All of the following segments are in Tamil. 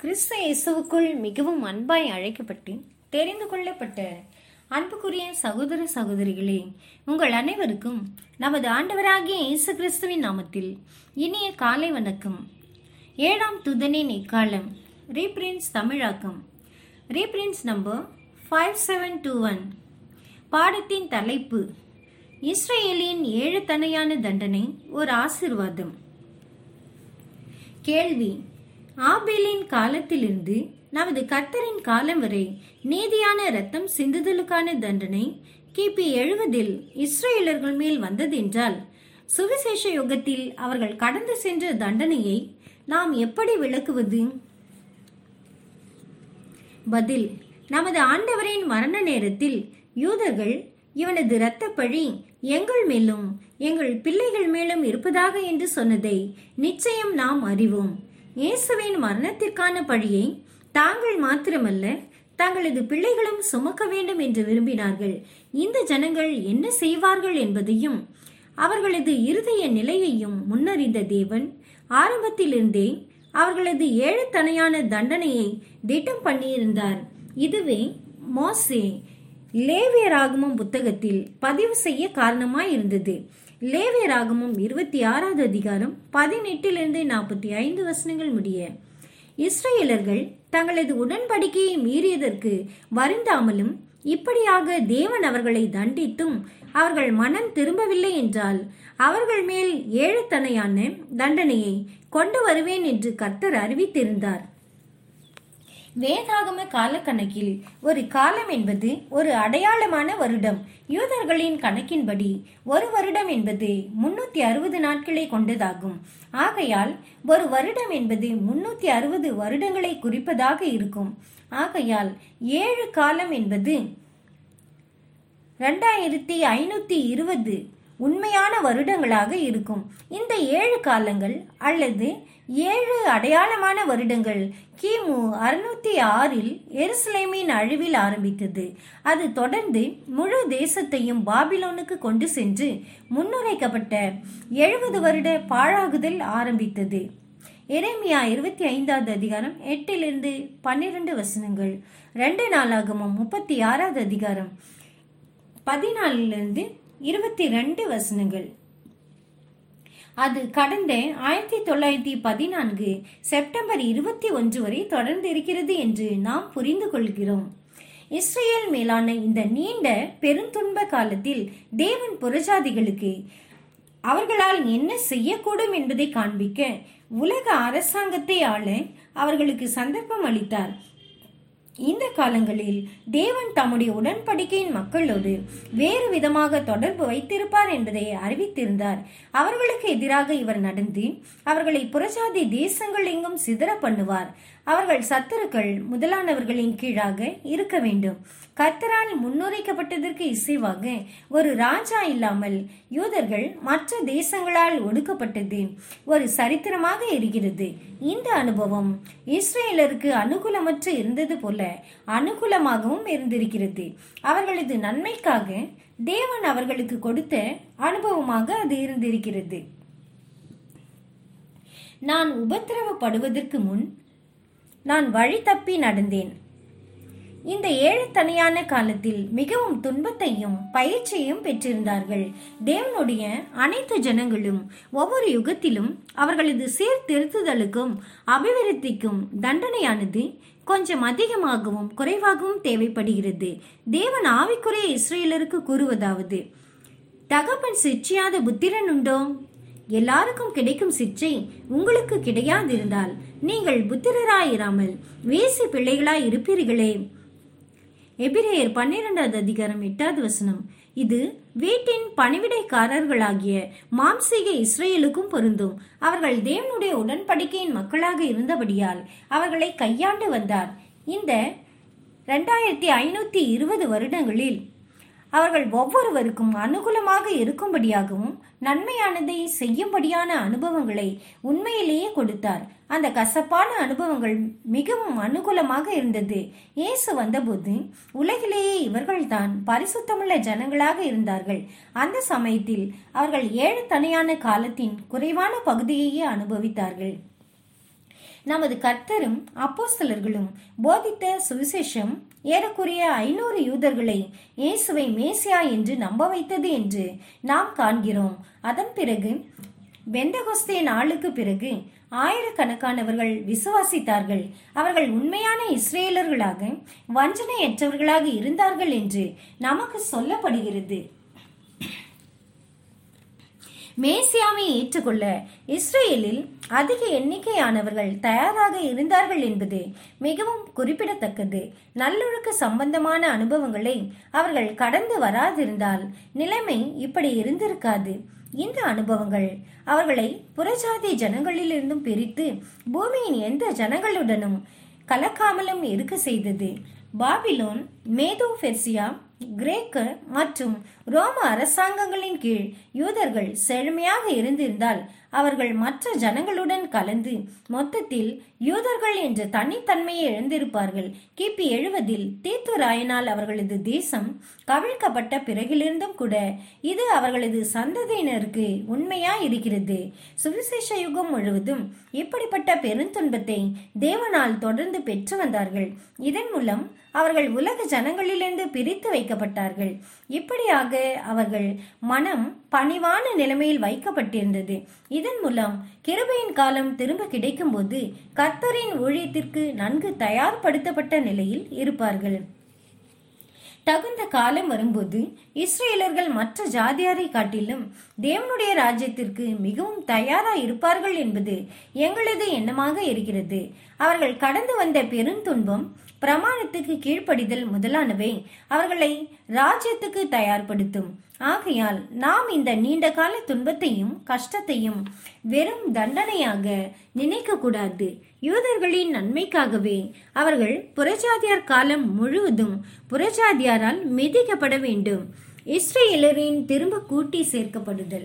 கிறிஸ்து இயேசுவுக்குள் மிகவும் அன்பாய் அழைக்கப்பட்டு தெரிந்து கொள்ளப்பட்ட அன்புக்குரிய சகோதர சகோதரிகளே உங்கள் அனைவருக்கும் நமது ஆண்டவராகிய இயேசு கிறிஸ்துவின் நாமத்தில் இனிய காலை வணக்கம் ஏழாம் துதனின் இக்காலம் ரீப்ரின்ஸ் தமிழாக்கம் reprints number five seven two one பாடத்தின் தலைப்பு இஸ்ரேலின் ஏழு தனையான தண்டனை ஒரு ஆசிர்வாதம் கேள்வி ஆபேலின் காலத்திலிருந்து நமது கர்த்தரின் காலம் வரை நீதியான ரத்தம் சிந்துதலுக்கான தண்டனை கிபி எழுவதில் இஸ்ரேலர்கள் மேல் வந்ததென்றால் சுவிசேஷ யுகத்தில் அவர்கள் கடந்து சென்ற தண்டனையை நாம் எப்படி விளக்குவது பதில் நமது ஆண்டவரின் மரண நேரத்தில் யூதர்கள் இவனது இரத்த பழி எங்கள் மேலும் எங்கள் பிள்ளைகள் மேலும் இருப்பதாக என்று சொன்னதை நிச்சயம் நாம் அறிவோம் இயேசுவின் மரணத்திற்கான பழியை தாங்கள் மாத்திரமல்ல தங்களது பிள்ளைகளும் சுமக்க வேண்டும் என்று விரும்பினார்கள் இந்த ஜனங்கள் என்ன செய்வார்கள் என்பதையும் அவர்களது இருதய நிலையையும் முன்னறிந்த தேவன் ஆரம்பத்திலிருந்தே அவர்களது ஏழுத்தனையான தண்டனையை திட்டம் பண்ணியிருந்தார் இதுவே மோசே லேவியராகமம் புத்தகத்தில் பதிவு செய்ய காரணமாய் இருந்தது லேவியராகமம் இருபத்தி ஆறாவது அதிகாரம் பதினெட்டிலிருந்து நாற்பத்தி ஐந்து வசனங்கள் முடிய இஸ்ரேலர்கள் தங்களது உடன்படிக்கையை மீறியதற்கு வருந்தாமலும் இப்படியாக தேவன் அவர்களை தண்டித்தும் அவர்கள் மனம் திரும்பவில்லை என்றால் அவர்கள் மேல் ஏழுத்தனையான தண்டனையை கொண்டு வருவேன் என்று கர்த்தர் அறிவித்திருந்தார் வேதாகம காலக்கணக்கில் ஒரு காலம் என்பது ஒரு அடையாளமான வருடம் யூதர்களின் கணக்கின்படி ஒரு வருடம் என்பது முன்னூத்தி அறுபது நாட்களை கொண்டதாகும் ஆகையால் ஒரு வருடம் என்பது முன்னூத்தி அறுபது வருடங்களை குறிப்பதாக இருக்கும் ஆகையால் ஏழு காலம் என்பது ரெண்டாயிரத்தி ஐநூத்தி இருபது உண்மையான வருடங்களாக இருக்கும் இந்த ஏழு காலங்கள் அல்லது ஏழு அடையாளமான வருடங்கள் கிமு அறுநூத்தி ஆறில் எருசலேமின் அழிவில் ஆரம்பித்தது அது தொடர்ந்து முழு தேசத்தையும் பாபிலோனுக்கு கொண்டு சென்று முன்னுரைக்கப்பட்ட எழுபது வருட பாழாகுதல் ஆரம்பித்தது எரேமியா இருபத்தி ஐந்தாவது அதிகாரம் எட்டிலிருந்து பன்னிரண்டு வசனங்கள் ரெண்டு நாளாகமும் முப்பத்தி ஆறாவது அதிகாரம் பதினாலிலிருந்து இருபத்தி ரெண்டு வசனங்கள் அது கடந்த ஆயிரத்தி தொள்ளாயிரத்தி பதினான்கு செப்டம்பர் இருபத்தி ஒன்று வரை தொடர்ந்து இருக்கிறது என்று நாம் புரிந்து கொள்கிறோம் இஸ்ரேல் மேலான இந்த நீண்ட பெருந்துன்ப காலத்தில் தேவன் புறஜாதிகளுக்கு அவர்களால் என்ன செய்யக்கூடும் என்பதை காண்பிக்க உலக அரசாங்கத்தை ஆள அவர்களுக்கு சந்தர்ப்பம் அளித்தார் இந்த காலங்களில் தேவன் தம்முடைய உடன்படிக்கையின் மக்களோடு வேறு விதமாக தொடர்பு வைத்திருப்பார் என்பதை அறிவித்திருந்தார் அவர்களுக்கு எதிராக இவர் நடந்து அவர்களை புறஜாதி தேசங்கள் எங்கும் சிதற பண்ணுவார் அவர்கள் சத்துருக்கள் முதலானவர்களின் கீழாக இருக்க வேண்டும் கர்த்தரால் முன்னுரைக்கப்பட்டதற்கு இசைவாக ஒரு ராஜா இல்லாமல் யூதர்கள் மற்ற தேசங்களால் ஒடுக்கப்பட்டது ஒரு சரித்திரமாக இருக்கிறது இந்த அனுபவம் இஸ்ரேலருக்கு அனுகூலமற்று இருந்தது போல அனுகூலமாகவும் இருந்திருக்கிறது அவர்களது நன்மைக்காக தேவன் அவர்களுக்கு கொடுத்த அனுபவமாக அது இருந்திருக்கிறது நான் உபத்திரவப்படுவதற்கு முன் நான் வழி தப்பி நடந்தேன் இந்த ஏழு தனியான காலத்தில் மிகவும் துன்பத்தையும் பயிற்சியையும் பெற்றிருந்தார்கள் தேவனுடைய அனைத்து ஜனங்களும் ஒவ்வொரு யுகத்திலும் அவர்களது சீர்திருத்துதலுக்கும் அபிவிருத்திக்கும் தண்டனையானது கொஞ்சம் அதிகமாகவும் குறைவாகவும் தேவைப்படுகிறது தேவன் ஆவிக்குரிய இஸ்ரேலருக்கு கூறுவதாவது தகப்பன் சிற்சியாத புத்திரன் உண்டோ எல்லாருக்கும் கிடைக்கும் சிற்றை உங்களுக்கு கிடையாதிருந்தால் நீங்கள் புத்திரராயிராமல் வேசி பிள்ளைகளாய் இருப்பீர்களே எபிரேயர் பன்னிரெண்டாவது அதிகாரம் எட்டாவது வசனம் இது வீட்டின் பணிவிடைக்காரர்களாகிய மாம்சீக இஸ்ரேலுக்கும் பொருந்தும் அவர்கள் தேவனுடைய உடன்படிக்கையின் மக்களாக இருந்தபடியால் அவர்களை கையாண்டு வந்தார் இந்த ரெண்டாயிரத்தி ஐநூத்தி இருபது வருடங்களில் அவர்கள் ஒவ்வொருவருக்கும் அனுகூலமாக இருக்கும்படியாகவும் நன்மையானதை செய்யும்படியான அனுபவங்களை உண்மையிலேயே கொடுத்தார் அந்த கசப்பான அனுபவங்கள் மிகவும் அனுகூலமாக இருந்தது இயேசு வந்தபோது உலகிலேயே இவர்கள்தான் பரிசுத்தமுள்ள ஜனங்களாக இருந்தார்கள் அந்த சமயத்தில் அவர்கள் ஏழு தனியான காலத்தின் குறைவான பகுதியையே அனுபவித்தார்கள் நமது கர்த்தரும் அப்போஸ்தலர்களும் போதித்த சுவிசேஷம் ஏறக்குறைய ஐநூறு யூதர்களை இயேசுவை மேசியா என்று நம்ப வைத்தது என்று நாம் காண்கிறோம் அதன் பிறகு பெந்தகொஸ்தே நாளுக்கு பிறகு ஆயிரக்கணக்கானவர்கள் விசுவாசித்தார்கள் அவர்கள் உண்மையான இஸ்ரேலர்களாக வஞ்சனையற்றவர்களாக இருந்தார்கள் என்று நமக்கு சொல்லப்படுகிறது மேசியாவை ஏற்றுக்கொள்ள இஸ்ரேலில் அதிக எண்ணிக்கையானவர்கள் தயாராக இருந்தார்கள் என்பது மிகவும் குறிப்பிடத்தக்கது நல்லொழுக்க சம்பந்தமான அனுபவங்களை அவர்கள் கடந்து வராதிருந்தால் நிலைமை இப்படி இருந்திருக்காது இந்த அனுபவங்கள் அவர்களை புறஜாதி ஜனங்களிலிருந்தும் பிரித்து பூமியின் எந்த ஜனங்களுடனும் கலக்காமலும் இருக்க செய்தது பாபிலோன் மேதோ பெர்சியா கிரேக்க மற்றும் ரோம அரசாங்கங்களின் கீழ் யூதர்கள் செழுமையாக இருந்திருந்தால் அவர்கள் மற்ற ஜனங்களுடன் கலந்து மொத்தத்தில் யூதர்கள் என்ற தனித்தன்மையை இழந்திருப்பார்கள் கிபி எழுவதில் தீத்துராயனால் அவர்களது தேசம் கவிழ்க்கப்பட்ட பிறகிலிருந்தும் கூட இது அவர்களது சந்ததியினருக்கு உண்மையா இருக்கிறது சுவிசேஷ யுகம் முழுவதும் இப்படிப்பட்ட பெருந்துன்பத்தை தேவனால் தொடர்ந்து பெற்று வந்தார்கள் இதன் மூலம் அவர்கள் உலக ஜனங்களிலிருந்து பிரித்து வைக்கப்பட்டார்கள் இப்படியாக அவர்கள் மனம் பணிவான நிலைமையில் வைக்கப்பட்டிருந்தது இதன் மூலம் கிருபையின் காலம் திரும்ப கிடைக்கும்போது கர்த்தரின் ஊழியத்திற்கு நன்கு தயார்படுத்தப்பட்ட நிலையில் இருப்பார்கள் தகுந்த காலம் வரும்போது இஸ்ரேலர்கள் மற்ற ஜாதியாரை காட்டிலும் தேவனுடைய ராஜ்யத்திற்கு மிகவும் தயாரா இருப்பார்கள் என்பது எங்களது எண்ணமாக இருக்கிறது அவர்கள் கடந்து வந்த பெருந்துன்பம் பிரமாணத்துக்கு கீழ்ப்படிதல் முதலானவை அவர்களை ராஜ்யத்துக்கு தயார்படுத்தும் ஆகையால் நாம் இந்த நீண்ட கால துன்பத்தையும் கஷ்டத்தையும் வெறும் தண்டனையாக நினைக்க கூடாது யூதர்களின் நன்மைக்காகவே அவர்கள் புறஜாதியார் காலம் முழுவதும் புறஜாதியாரால் மிதிக்கப்பட வேண்டும் இஸ்ரேலரின் திரும்ப கூட்டி சேர்க்கப்படுதல்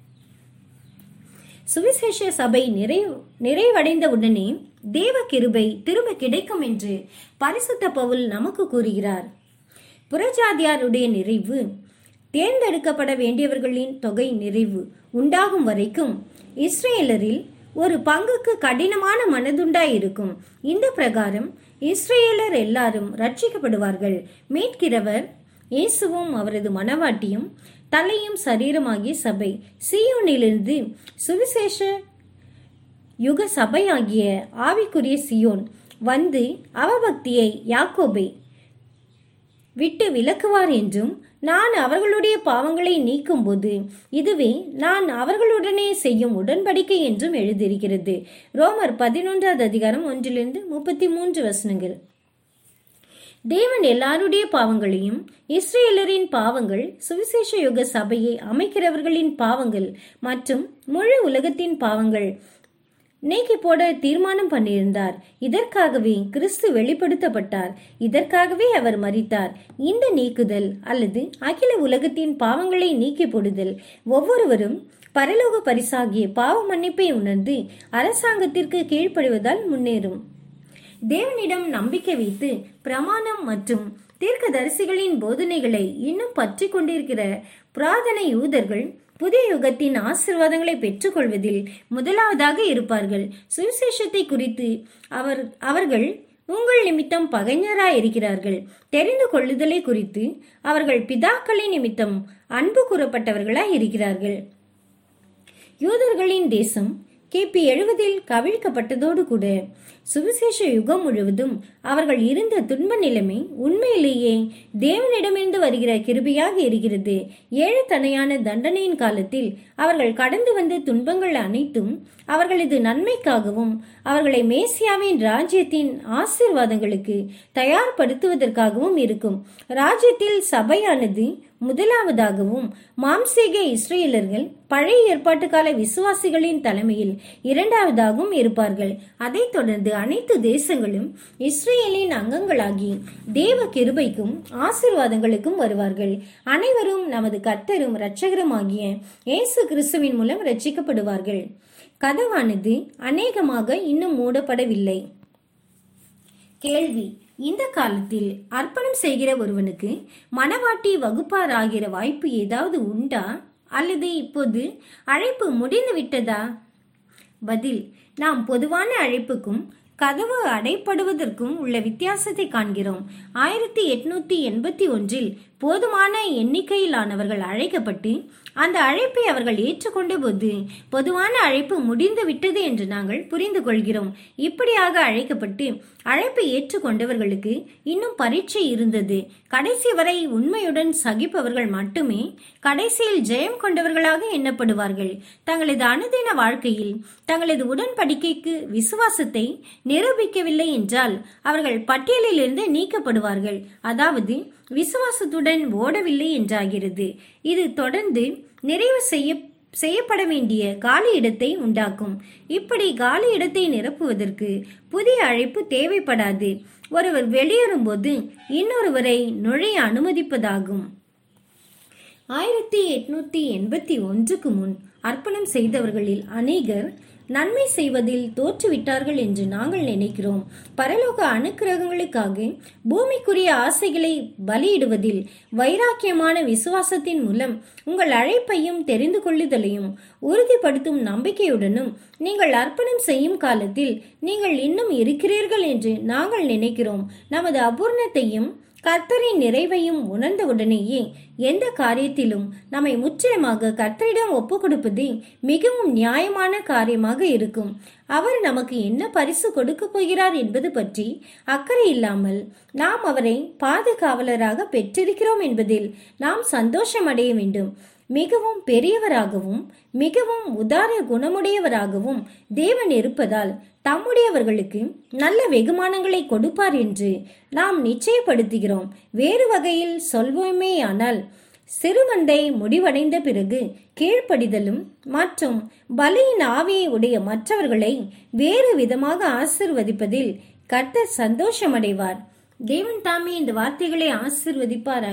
சுவிசேஷ சபை நிறைவு நிறைவடைந்த உடனே தேவ கிருபை திரும்ப கிடைக்கும் என்று பரிசுத்த பவுல் நமக்கு கூறுகிறார் புறஜாதியாருடைய நிறைவு தேர்ந்தெடுக்கப்பட வேண்டியவர்களின் தொகை நிறைவு உண்டாகும் வரைக்கும் இஸ்ரேலரில் ஒரு பங்குக்கு கடினமான மனதுண்டாய் இருக்கும் இந்த பிரகாரம் இஸ்ரேலர் எல்லாரும் ரட்சிக்கப்படுவார்கள் மீட்கிறவர் இயேசுவும் அவரது மனவாட்டியும் தலையும் சரீரமாகிய சபை சியோனிலிருந்து சுவிசேஷ யுக சபையாகிய ஆவிக்குரிய சியோன் வந்து அவபக்தியை யாக்கோபை விட்டு விலக்குவார் என்றும் நான் அவர்களுடைய பாவங்களை நீக்கும்போது இதுவே நான் அவர்களுடனே செய்யும் உடன்படிக்கை என்றும் எழுதியிருக்கிறது ரோமர் பதினொன்றாவது அதிகாரம் ஒன்றிலிருந்து முப்பத்தி மூன்று வசனங்கள் தேவன் எல்லாருடைய பாவங்களையும் இஸ்ரேலரின் பாவங்கள் சுவிசேஷ யுக சபையை அமைக்கிறவர்களின் பாவங்கள் மற்றும் முழு உலகத்தின் பாவங்கள் நீக்கி போட தீர்மானம் பண்ணியிருந்தார் இதற்காகவே கிறிஸ்து வெளிப்படுத்தப்பட்டார் இதற்காகவே அவர் மரித்தார் இந்த நீக்குதல் அல்லது அகில உலகத்தின் பாவங்களை நீக்கி போடுதல் ஒவ்வொருவரும் பரலோக பரிசாகிய பாவ மன்னிப்பை உணர்ந்து அரசாங்கத்திற்கு கீழ்ப்படிவதால் முன்னேறும் தேவனிடம் நம்பிக்கை வைத்து பிரமாணம் மற்றும் தீர்க்கதரிசிகளின் போதனைகளை இன்னும் பற்றி கொண்டிருக்கிற புராதன யூதர்கள் புதிய யுகத்தின் ஆசிர்வாதங்களை பெற்றுக்கொள்வதில் முதலாவதாக இருப்பார்கள் சுவிசேஷத்தை குறித்து அவர் அவர்கள் உங்கள் நிமித்தம் பகைஞராய் இருக்கிறார்கள் தெரிந்து கொள்ளுதலை குறித்து அவர்கள் பிதாக்களின் நிமித்தம் அன்பு கூறப்பட்டவர்களாய் இருக்கிறார்கள் யூதர்களின் தேசம் கிபி எழுவதில் கவிழ்க்கப்பட்டதோடு கூட சுவிசேஷ யுகம் முழுவதும் அவர்கள் இருந்த துன்ப நிலைமை உண்மையிலேயே தேவனிடமிருந்து வருகிற கிருபியாக இருக்கிறது ஏழு தனையான தண்டனையின் காலத்தில் அவர்கள் கடந்து வந்த துன்பங்கள் அனைத்தும் அவர்களது நன்மைக்காகவும் அவர்களை மேசியாவின் ராஜ்யத்தின் ஆசீர்வாதங்களுக்கு தயார்படுத்துவதற்காகவும் இருக்கும் ராஜ்யத்தில் சபையானது முதலாவதாகவும் மாம்சீக இஸ்ரேலர்கள் பழைய ஏற்பாட்டு கால விசுவாசிகளின் தலைமையில் இரண்டாவதாகவும் இருப்பார்கள் அதைத் தொடர்ந்து அனைத்து தேசங்களும் இஸ்ரேலின் அங்கங்களாகி தேவ கிருபைக்கும் ஆசீர்வாதங்களுக்கும் வருவார்கள் அனைவரும் நமது கர்த்தரும் இரட்சகருமாகிய இயேசு கிறிஸ்துவின் மூலம் ரட்சிக்கப்படுவார்கள் கதவானது அநேகமாக இன்னும் மூடப்படவில்லை கேள்வி இந்த காலத்தில் அர்ப்பணம் செய்கிற ஒருவனுக்கு மனவாட்டி வகுப்பார் ஆகிற வாய்ப்பு ஏதாவது உண்டா அல்லது இப்போது அழைப்பு முடிந்து விட்டதா பதில் நாம் பொதுவான அழைப்புக்கும் கதவு அடைப்படுவதற்கும் உள்ள வித்தியாசத்தை காண்கிறோம் ஆயிரத்தி எட்நூத்தி எண்பத்தி ஒன்றில் போதுமான எண்ணிக்கையிலானவர்கள் அழைக்கப்பட்டு அந்த அழைப்பை அவர்கள் ஏற்றுக்கொண்ட போது பொதுவான அழைப்பு முடிந்து விட்டது என்று நாங்கள் புரிந்து கொள்கிறோம் இப்படியாக அழைக்கப்பட்டு அழைப்பை ஏற்றுக்கொண்டவர்களுக்கு இன்னும் பரீட்சை இருந்தது கடைசி வரை உண்மையுடன் சகிப்பவர்கள் மட்டுமே கடைசியில் ஜெயம் கொண்டவர்களாக எண்ணப்படுவார்கள் தங்களது அனுதின வாழ்க்கையில் தங்களது உடன்படிக்கைக்கு விசுவாசத்தை நிரூபிக்கவில்லை என்றால் அவர்கள் பட்டியலிலிருந்து நீக்கப்படுவார்கள் அதாவது விசுவாசத்துடன் ஓடவில்லை என்றாகிறது இது தொடர்ந்து நிறைவு செய்ய செய்யப்பட வேண்டிய காலி இடத்தை உண்டாக்கும் இப்படி காலி இடத்தை நிரப்புவதற்கு புதிய அழைப்பு தேவைப்படாது ஒருவர் வெளியேறும்போது இன்னொருவரை நுழைய அனுமதிப்பதாகும் ஆயிரத்தி எட்நூத்தி எண்பத்தி ஒன்றுக்கு முன் அர்ப்பணம் செய்தவர்களில் அநேகர் நன்மை செய்வதில் தோற்றுவிட்டார்கள் என்று நாங்கள் நினைக்கிறோம் பரலோக அனுக்கிரகங்களுக்காக பூமிக்குரிய ஆசைகளை பலியிடுவதில் வைராக்கியமான விசுவாசத்தின் மூலம் உங்கள் அழைப்பையும் தெரிந்து கொள்ளுதலையும் உறுதிப்படுத்தும் நம்பிக்கையுடனும் நீங்கள் அர்ப்பணம் செய்யும் காலத்தில் நீங்கள் இன்னும் இருக்கிறீர்கள் என்று நாங்கள் நினைக்கிறோம் நமது அபூர்ணத்தையும் கர்த்தரின் நிறைவையும் உணர்ந்தவுடனேயே எந்த காரியத்திலும் நம்மை முற்றிலுமாக கர்த்தரிடம் ஒப்பு கொடுப்பதே மிகவும் நியாயமான காரியமாக இருக்கும் அவர் நமக்கு என்ன பரிசு கொடுக்க போகிறார் என்பது பற்றி அக்கறை இல்லாமல் நாம் அவரை பாதுகாவலராக பெற்றிருக்கிறோம் என்பதில் நாம் சந்தோஷம் அடைய வேண்டும் மிகவும் பெரியவராகவும் மிகவும் உதார குணமுடையவராகவும் தேவன் இருப்பதால் தம்முடையவர்களுக்கு நல்ல வெகுமானங்களை கொடுப்பார் என்று நாம் நிச்சயப்படுத்துகிறோம் வேறு வகையில் சொல்வோமேயானால் சிறுமந்தை முடிவடைந்த பிறகு கீழ்ப்படிதலும் மற்றும் பலியின் ஆவியை உடைய மற்றவர்களை வேறு விதமாக ஆசிர்வதிப்பதில் கர்த்தர் சந்தோஷமடைவார் தேவன் தாமே இந்த வார்த்தைகளை ஆசிர்வதிப்பார்